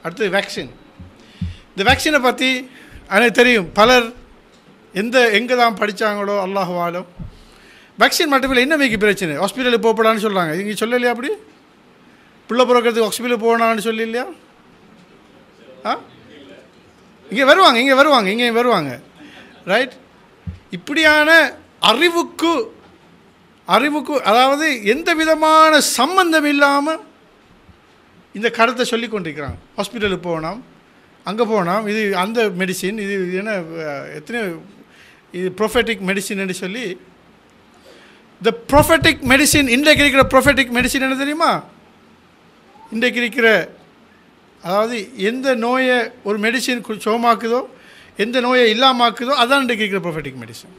அடுத்தது வேக்சின் இந்த வேக்சினை பற்றி எனக்கு தெரியும் பலர் எந்த எங்கே தான் படித்தாங்களோ அல்லாஹுவாலும் வேக்சின் மட்டுமில்லை என்ன மிக பிரச்சனை ஹாஸ்பிட்டலுக்கு போகப்படான்னு சொல்கிறாங்க இங்கே சொல்லலையா அப்படி பிள்ளை பிறக்கிறதுக்கு ஹாஸ்பிட்டலுக்கு போகணான்னு சொல்லி இல்லையா ஆ இங்கே வருவாங்க இங்கே வருவாங்க இங்கே வருவாங்க ரைட் இப்படியான அறிவுக்கு அறிவுக்கு அதாவது எந்த விதமான சம்பந்தம் இல்லாமல் இந்த கருத்தை சொல்லி கொண்டிருக்கிறாங்க ஹாஸ்பிட்டலுக்கு போனோம் அங்கே போனோம் இது அந்த மெடிசின் இது இது என்ன அஹ், எத்தனை இது ப்ரொஃபெட்டிக் மெடிசின்னு சொல்லி இந்த ப்ரொஃபெட்டிக் மெடிசின் இன்றைக்கு இருக்கிற ப்ரொஃபெட்டிக் மெடிசின் என்ன தெரியுமா இன்றைக்கு இருக்கிற அதாவது எந்த நோயை ஒரு மெடிசின் சுகமாக்குதோ எந்த நோயை இல்லாமாக்குதோ அதான் இன்றைக்கு இருக்கிற ப்ரொஃபெட்டிக் மெடிசின்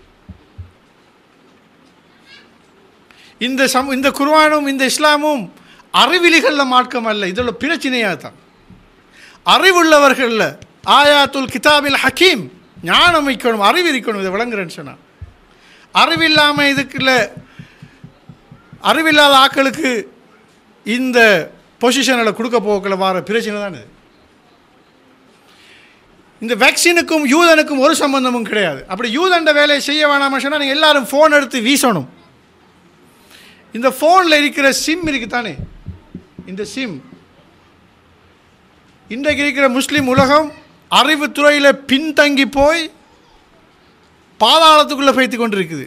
இந்த சம் இந்த குர்ஆனும் இந்த இஸ்லாமும் அறிவிலிகளில் மார்க்கம் அல்ல இதோட பிரச்சனையாக தான் அறிவுள்ளவர்களில் ஆயாத்துல் கிதாபில் ஹக்கீம் ஞானம் வைக்கணும் அறிவு இருக்கணும் இதை விளங்குறேன்னு சொன்னான் அறிவில்லாமல் இதுக்குள்ள அறிவில்லாத ஆட்களுக்கு இந்த பொசிஷனில் கொடுக்க போக்கில் வர பிரச்சனை தான் இது இந்த வேக்சினுக்கும் யூதனுக்கும் ஒரு சம்பந்தமும் கிடையாது அப்படி யூதண்ட வேலையை செய்ய வேணாம்னு சொன்னால் நீங்கள் எல்லாரும் ஃபோன் எடுத்து வீசணும் இந்த ஃபோனில் இருக்கிற சிம் இருக்கு தானே இந்த சிம் இன்றைக்கு இருக்கிற முஸ்லீம் உலகம் அறிவுத்துறையில் பின்தங்கி போய் பாதாளத்துக்குள்ளே வைத்து கொண்டு இருக்குது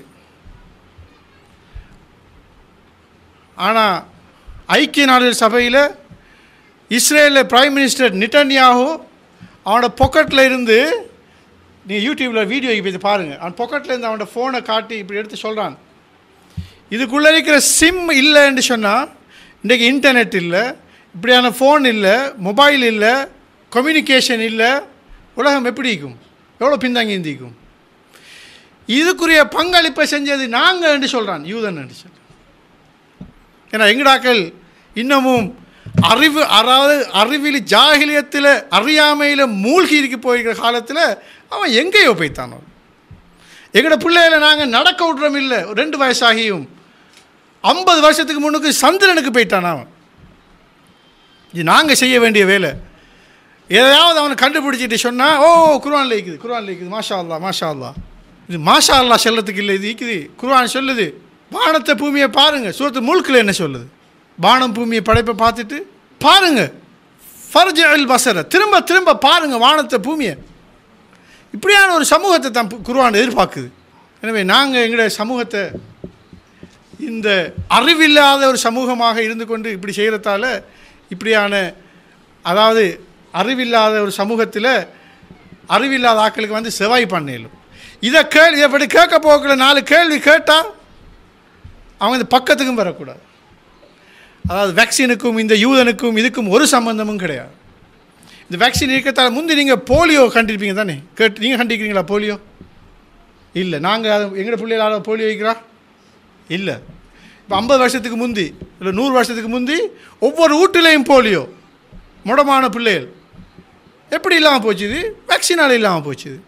ஆனால் ஐக்கிய நாடுகள் சபையில் இஸ்ரேலில் பிரைம் மினிஸ்டர் நிட்டன்யாஹூ அவனோட பொக்கெட்டில் இருந்து நீங்கள் யூடியூப்பில் வீடியோ போய் பாருங்கள் அவன் பொக்கெட்டில் இருந்து அவனோட ஃபோனை காட்டி இப்படி எடுத்து சொல்கிறான் இதுக்குள்ளே இருக்கிற சிம் இல்லைன்னு சொன்னால் இன்றைக்கு இன்டர்நெட் இல்லை இப்படியான ஃபோன் இல்லை மொபைல் இல்லை கம்யூனிகேஷன் இல்லை உலகம் எப்படி இருக்கும் எவ்வளோ பின்தங்கி இருந்திக்கும் இதுக்குரிய பங்களிப்பை செஞ்சது நாங்கள் என்று சொல்கிறான் யூதன் என்று சொல்கிறான் ஏன்னா எங்கடாக்கள் இன்னமும் அறிவு அதாவது அறிவில் ஜாகிலியத்தில் அறியாமையில் மூழ்கி இருக்கு போயிருக்கிற காலத்தில் அவன் எங்கேயோ போய்த்தான் அவன் எங்களோட பிள்ளைகளை நாங்கள் நடக்க விட்றோம் இல்லை ரெண்டு வயசாகியும் ஐம்பது வருஷத்துக்கு முன்னுக்கு சந்திரனுக்கு போயிட்டான் அவன் இது நாங்கள் செய்ய வேண்டிய வேலை எதையாவது அவனை கண்டுபிடிச்சிட்டு சொன்னால் ஓ குர்ஆன்ல இருக்குது குர்ஆன்ல இருக்குது மாஷா அல்லா மாஷா அல்லா இது மாஷா அல்லா செல்லத்துக்கு இல்லை இது இருக்குது குர்ஆன் சொல்லுது வானத்தை பூமியை பாருங்கள் சூரத்து முழுக்கில் என்ன சொல்லுது வானம் பூமியை படைப்பை பார்த்துட்டு பாருங்க ஃபர்ஜ் அல் பசர திரும்ப திரும்ப பாருங்க வானத்தை பூமியை இப்படியான ஒரு சமூகத்தை தான் பு- குர்ஆன் எதிர்பார்க்குது எனவே நாங்கள் எங்களுடைய சமூகத்தை இந்த அறிவில்லாத ஒரு சமூகமாக இருந்து கொண்டு இப்படி செய்கிறதால இப்படியான அதாவது அறிவில்லாத ஒரு சமூகத்தில் அறிவில்லாத ஆட்களுக்கு வந்து செவாய் பண்ணிடலும் இதை கேள்வி எப்படி கேட்க போகல நாலு கேள்வி கேட்டால் அவங்க இந்த பக்கத்துக்கும் வரக்கூடாது அதாவது வேக்சினுக்கும் இந்த யூதனுக்கும் இதுக்கும் ஒரு சம்பந்தமும் கிடையாது இந்த வேக்சின் இருக்கத்தால் முந்தி நீங்கள் போலியோ கண்டிருப்பீங்க தானே கேட்டு நீங்கள் கண்டிக்கிறீங்களா போலியோ இல்லை நாங்கள் அதை எங்களோட பிள்ளைகளால் போலியோ வைக்கிறா இல்லை இப்போ ஐம்பது வருஷத்துக்கு முந்தி இல்லை நூறு வருஷத்துக்கு முந்தி ஒவ்வொரு வீட்டிலையும் போலியோ முடமான பிள்ளைகள் எப்படி இல்லாமல் போச்சு இது வேக்சினால் இல்லாமல் போச்சு இது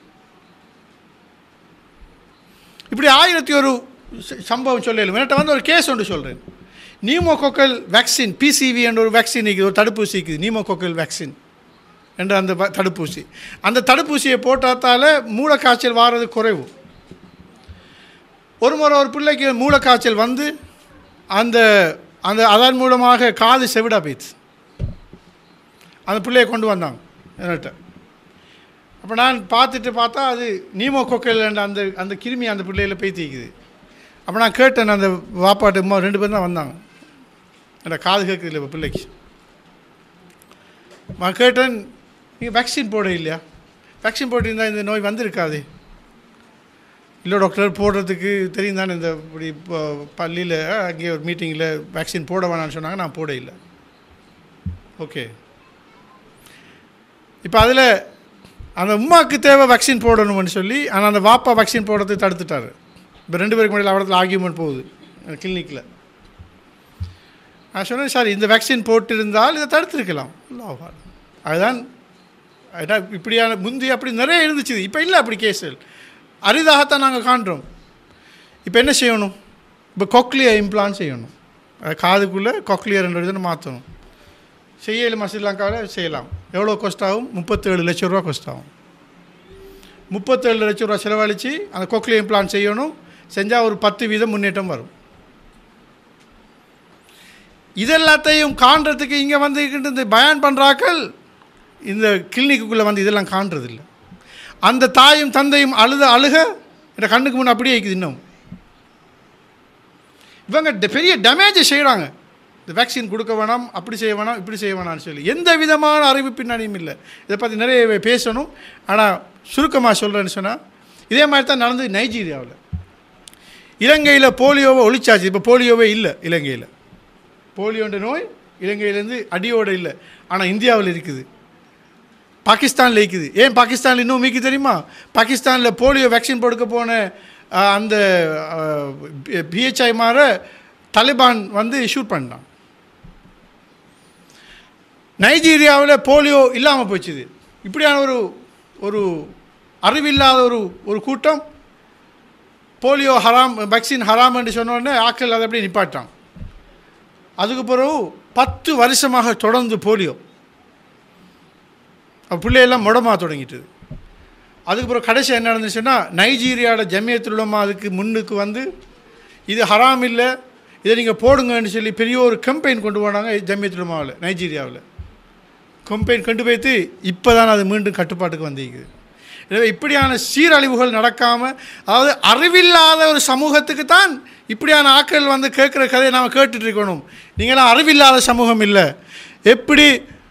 இப்படி ஆயிரத்தி ஒரு ச- சம்பவம் சொல்லலும் என்கிட்ட வந்து ஒரு கேஸ் ஒன்று சொல்கிறேன் நீமோகோக்கல் வேக்சின் பிசிவி என்ற ஒரு வேக்சின் இருக்குது ஒரு தடுப்பூசி இருக்குது நீமோகோக்கல் வேக்சின் என்ற அந்த வ- தடுப்பூசி அந்த தடுப்பூசியை போட்டாத்தால மூளைக்காய்ச்சல் வாரது குறைவு ஒரு முறை ஒரு பிள்ளைக்கு மூளைக்காய்ச்சல் வந்து அந்த அந்த அதன் மூலமாக காது செவிடா போயிடுச்சு அந்த பிள்ளையை கொண்டு வந்தாங்க என்கிட்ட அப்போ நான் பார்த்துட்டு பார்த்தா அது நீமோகோக்கல் என்ற அந்த அந்த கிருமி அந்த பிள்ளையில் பேத்திக்குது அப்போ நான் கேட்டேன் அந்த வாப்பாட்டு அம்மா ரெண்டு பேரும் தான் வந்தாங்க என்னோட காது கேட்குது இல்லை இப்போ பிள்ளைக்கு நான் கேட்டேன் நீங்கள் வேக்சின் போட இல்லையா வேக்சின் போட்டிருந்தா இந்த நோய் வந்திருக்காது இல்லை டாக்டர் போடுறதுக்கு தெரியும் தானே இந்த இப்படி இப்போ பள்ளியில் அங்கே ஒரு மீட்டிங்கில் வேக்சின் போட வேணாம்னு சொன்னாங்க நான் போட இல்லை ஓகே இப்போ அதில் அந்த உமாவுக்கு தேவை வேக்சின் போடணும்னு சொல்லி ஆனால் அந்த வாப்பா வேக்சின் போடுறதுக்கு தடுத்துட்டாரு இப்போ ரெண்டு பேருக்கு முன்னாடி அவடத்தில் ஆர்கியூமெண்ட் போகுது கிளினிக்கில் நான் சொன்னேன் சார் இந்த வேக்சின் போட்டிருந்தால் இதை தடுத்திருக்கலாம் அல்லாஹ் அக்பர். அதுதான் அதான் இப்படியான முந்தி அப்படி நிறைய இருந்துச்சு இப்போ இல்லை அப்படி கேஸுகள் அரிதாகத்தான் நாங்கள் காண்றோம் இப்போ என்ன செய்யணும் இப்போ கொக்லியர் இம்ப்ளான் செய்யணும் அது காதுக்குள்ளே கொக்லியர் என்ற இதை மாற்றணும் செய்யலுமா ஸ்ரீலங்காவில் செய்யலாம் எவ்வளோ cost ஆகும் முப்பத்தேழு லட்ச ரூபா cost ஆகும் முப்பத்தேழு லட்ச ரூபா செலவழித்து அந்த கொக்லியம் பிளான் செய்யணும் செஞ்சால் ஒரு பத்து வீதம் முன்னேற்றம் வரும் இதெல்லாத்தையும் காண்றதுக்கு இங்கே வந்து இந்த பயான் பண்ணுறாக்கள் இந்த கிளினிக்குள்ளே வந்து இதெல்லாம் காண்றதில்ல அந்த தாயும் தந்தையும் அழுத அழுக இந்த கண்ணுக்கு முன்னே அப்படியே இருக்குது இன்னும் இவங்க ட- பெரிய டேமேஜை செய்கிறாங்க இந்த வேக்சின் கொடுக்க வேணாம் அப்படி செய்ய வேணாம் இப்படி செய்ய வேணாம்னு சொல்லி எந்த விதமான அறிவு பின்னணியும் இல்லை இதை பற்றி நிறைய பேசணும் ஆனால் சுருக்கமாக சொல்கிறேன்னு சொன்னால் இதே மாதிரி தான் நடந்தது நைஜீரியாவில் இலங்கையில் போலியோவை ஒழிச்சாச்சு இப்போ போலியோவே இல்லை இலங்கையில் போலியோன்ற நோய் இலங்கையிலேருந்து அடியோடு இல்லை ஆனால் இந்தியாவில் இருக்குது பாகிஸ்தானில் இருக்குது ஏன் பாகிஸ்தானில் இன்னும் மீக்கி தெரியுமா பாகிஸ்தானில் போலியோ வேக்சின் கொடுக்க போன அஹ், அந்த பிஹெச்ஐ மாற தலிபான் வந்து ஷூட் பண்ணான் நைஜீரியாவில் போலியோ இல்லாமல் போச்சுது இப்படியான ஒரு ஒரு அறிவில்லாத ஒரு ஒரு கூட்டம் போலியோ ஹராம் வேக்சின் ஹராம் என்று சொன்ன உடனே ஆக்கள் அதை அப்படியே நிப்பாட்டான் அதுக்கு பிறகு பத்து வருஷமாக தொடர்ந்து போலியோ அப்ப பிள்ளையெல்லாம் முடமாக தொடங்கிட்டுது அதுக்கு பிறகு கடைசி என்ன நடந்துச்சுன்னா நைஜீரியாவோட ஜமியத்துல் உலமா அதுக்கு முன்னுக்கு வந்து இது ஹராம் இல்லை இதை நீங்கள் போடுங்கன்னு சொல்லி பெரிய ஒரு கம்பெயின் கொண்டு போனாங்க ஜமியத்துல் உலமாவில் நைஜீரியாவில் கம்பெயின் கொண்டு போய்த்து இப்போ தான் அது மீண்டும் கட்டுப்பாட்டுக்கு வந்திருக்குது எனவே இப்படியான சீரழிவுகள் நடக்காமல் அதாவது அறிவில்லாத ஒரு சமூகத்துக்கு தான் இப்படியான ஆட்கள் வந்து கேட்குற கதையை நாம் கேட்டுட்டு இருக்கணும் நீங்களாம் அறிவில்லாத சமூகம் இல்லை எப்படி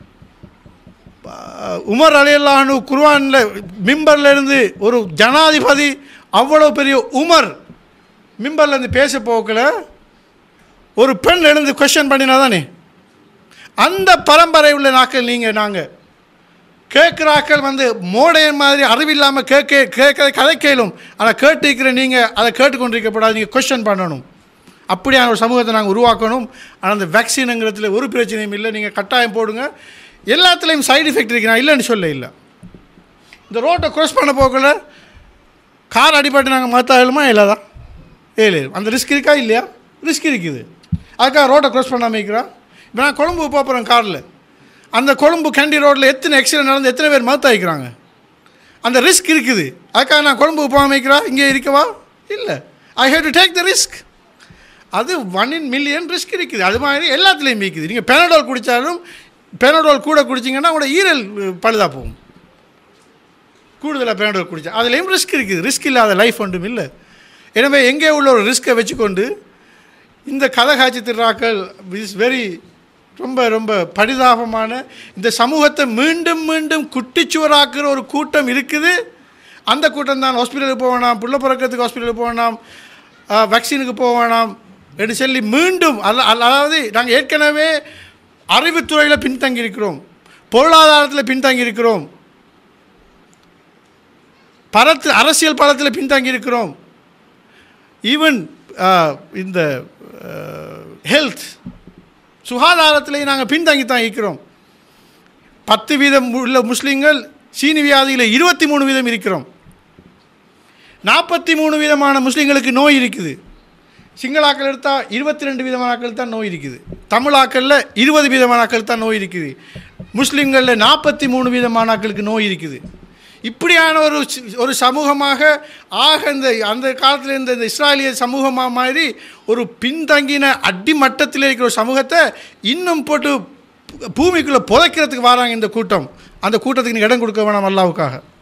அஹ், உமர் அலியல்லானு குர்ஆனில் மிம்பர்ல இருந்து ஒரு ஜனாதிபதி அவ்வளோ பெரிய உமர் மிம்பர்ல இருந்து பேச போக்கில் ஒரு பெண் எழுந்து கொஸ்டின் பண்ணினா தானே அந்த பரம்பரை உள்ள நாட்கள் நீங்கள் நாங்கள் கேட்குறாக்கள் வந்து மோடையன் மாதிரி அறிவில்லாமல் கேட்க கேட்க கதை கேளும் அதை கேட்டுக்கிற நீங்கள் அதை கேட்டுக்கொண்டிருக்கப்படாது நீங்கள் கொஸ்டின் பண்ணணும் அப்படியான ஒரு சமூகத்தை நாங்கள் உருவாக்கணும் ஆனால் அந்த வேக்சினுங்கிறதுல ஒரு பிரச்சனையும் இல்லை நீங்கள் கட்டாயம் போடுங்க எல்லாத்துலேயும் சைடு எஃபெக்ட் இருக்கு நான் இல்லைன்னு சொல்ல இல்லை இந்த ரோட்டை க்ராஸ் பண்ண போகல கார் அடிபட்டு நாங்கள் மாற்றாலுமா இல்லாதான் ஏழு அந்த ரிஸ்க் இருக்கா இல்லையா ரிஸ்க் இருக்குது அதுக்காக ரோட்டை க்ராஸ் பண்ணாமல் இருக்கிறான் இப்போ நான் கொழும்பு போகிறேன் காரில் அந்த கொழும்பு கேண்டி ரோட்டில் எத்தனை ஆக்சிடென்ட் நடந்து எத்தனை பேர் மாற்றாயிக்கிறாங்க அந்த ரிஸ்க் இருக்குது அதுக்காக நான் கொழும்புக்கு போகாம இருக்கிறா இங்கே இருக்கவா இல்லை I have to take the risk அது ஒன் இன் மில்லியன் ரிஸ்க் இருக்குது அது மாதிரி எல்லாத்துலேயும் இருக்குது நீங்கள் பெனடோல் குடித்தாலும் பெனடோல் கூட குடிச்சிங்கன்னா உங்களோட ஈரல் பழுதாக போகும் கூடுதலாக பெனடோல் குடித்தா அதுலேயும் ரிஸ்க் இருக்குது ரிஸ்க் இல்லாத லைஃப் ஒன்றும் இல்லை எனவே எங்கே உள்ள ஒரு ரிஸ்க்கை வச்சுக்கொண்டு இந்த கதை காட்சி திருவிழாக்கள் இஸ் வெரி ரொம்ப ரொம்ப பரிதாபமான இந்த சமூகத்தை மீண்டும் மீண்டும் குட்டிச்சுவராக்குற ஒரு கூட்டம் இருக்குது அந்த கூட்டம் தான் ஹாஸ்பிட்டலுக்கு போக வேணாம் புள்ள பிறக்கிறதுக்கு ஹாஸ்பிட்டலுக்கு போக வேணாம் வேக்சினுக்கு போக வேணாம் என்று சொல்லி மீண்டும் அல்ல அல்ல- அதாவது நாங்கள் ஏற்கனவே அறிவுத்துறையில் பின்தங்கி இருக்கிறோம் பொருளாதாரத்தில் பின்தங்கி இருக்கிறோம் பலத்து அரசியல் பலத்தில் பின்தங்கி இருக்கிறோம் ஈவன் இந்த ஹெல்த் சுகாதாரத்திலேயே நாங்கள் பின்தங்கி தான் இருக்கிறோம் பத்து வீதம் உள்ள முஸ்லீம்கள் சீனி வியாதியில் இருபத்தி மூணு வீதம் இருக்கிறோம் நாற்பத்தி மூணு விதமான முஸ்லீம்களுக்கு நோய் இருக்குது சிங்களாக்கள் எடுத்தால் இருபத்தி ரெண்டு விதமான ஆக்கள் தான் நோய் இருக்குது தமிழாக்களில் இருபது விதமான ஆக்கள் தான் நோய் இருக்குது முஸ்லீம்களில் நாற்பத்தி மூணு விதமான ஆக்களுக்கு நோய் இருக்குது இப்படியான ஒரு சி- ஒரு சமூகமாக ஆக இந்த அந்த காலத்தில் இருந்த இந்த இஸ்ராயலிய சமூகமாக மாதிரி ஒரு பின்தங்கின அடிமட்டத்தில் இருக்கிற ஒரு சமூகத்தை இன்னும் போட்டு பூமிக்குள்ளே புதைக்கிறதுக்கு வராங்க இந்த கூட்டம் அந்த கூட்டத்துக்கு நீ இடம் கொடுக்க வேணாம் அல்லாவுக்காக